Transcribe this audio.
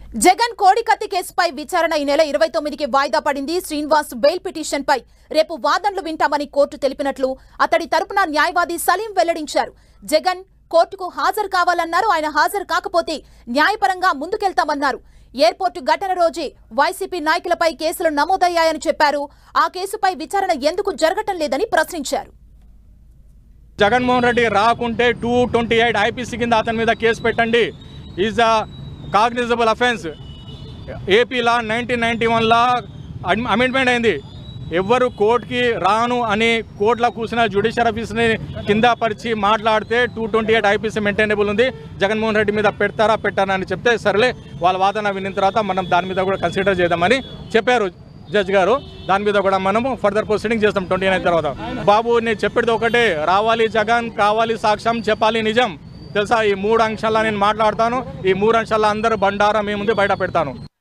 జగన్ కోడికత్తి కేసుపై విచారణ ఈ నెల ఇరవై తొమ్మిదికి వాయిదా పడింది శ్రీనివాస్ బెయిల్ పిటిషన్ పై రేపు వాదనలు వింటామని కోర్టు తెలిపినట్లు అతడి తరపున న్యాయవాది సలీం వెల్లడించారు జగన్ కోర్టుకు హాజరు కావాలన్నారు ఆయన హాజరు కాకపోతే న్యాయపరంగా ముందుకెళ్తామన్నారు ఎయిర్పోర్టు ఘటన రోజే వైసీపీ నాయకులపై కేసులు నమోదయ్యాయని చెప్పారు ఆ కేసుపై విచారణ ఎందుకు జరగటం లేదని ప్రశ్నించారు జగన్మోహన్ రెడ్డి రాకుంటే టూ ట్వంటీ ఎయిట్ ఐపీసీ కింద అతని మీద కేసు పెట్టండి ఈజ్ అ కాగ్నిజబుల్ అఫెన్స్ ఏపీలా నైన్టీన్ నైన్టీ వన్లా అమెండ్మెంట్ అయింది ఎవ్వరు కోర్టుకి రాను అని కోర్టులో కూర్చున్న జ్యుడిషియల్ ఆఫీస్ని కింద పరిచి మాట్లాడితే two twenty eight IPC maintainable ఉంది జగన్మోహన్ రెడ్డి మీద పెడతారా పెట్టారా అని చెప్తే సరేలే వాళ్ళ వాదన విన్న తర్వాత మనం దాని మీద కూడా కన్సిడర్ చేద్దామని చెప్పారు జడ్జ్ గారు దాని మీద కూడా మనము ఫర్దర్ ప్రొసీడింగ్ చేస్తాం ట్వంటీ నైన్ తర్వాత బాబు నేను చెప్పేది ఒకటే రావాలి జగన్ కావాలి సాక్ష్యం చెప్పాలి నిజం తెలుసా ఈ మూడు అంశాల నేను మాట్లాడతాను ఈ మూడు అంశాల అందరూ బండారా మీ ముందు బయట పెడతాను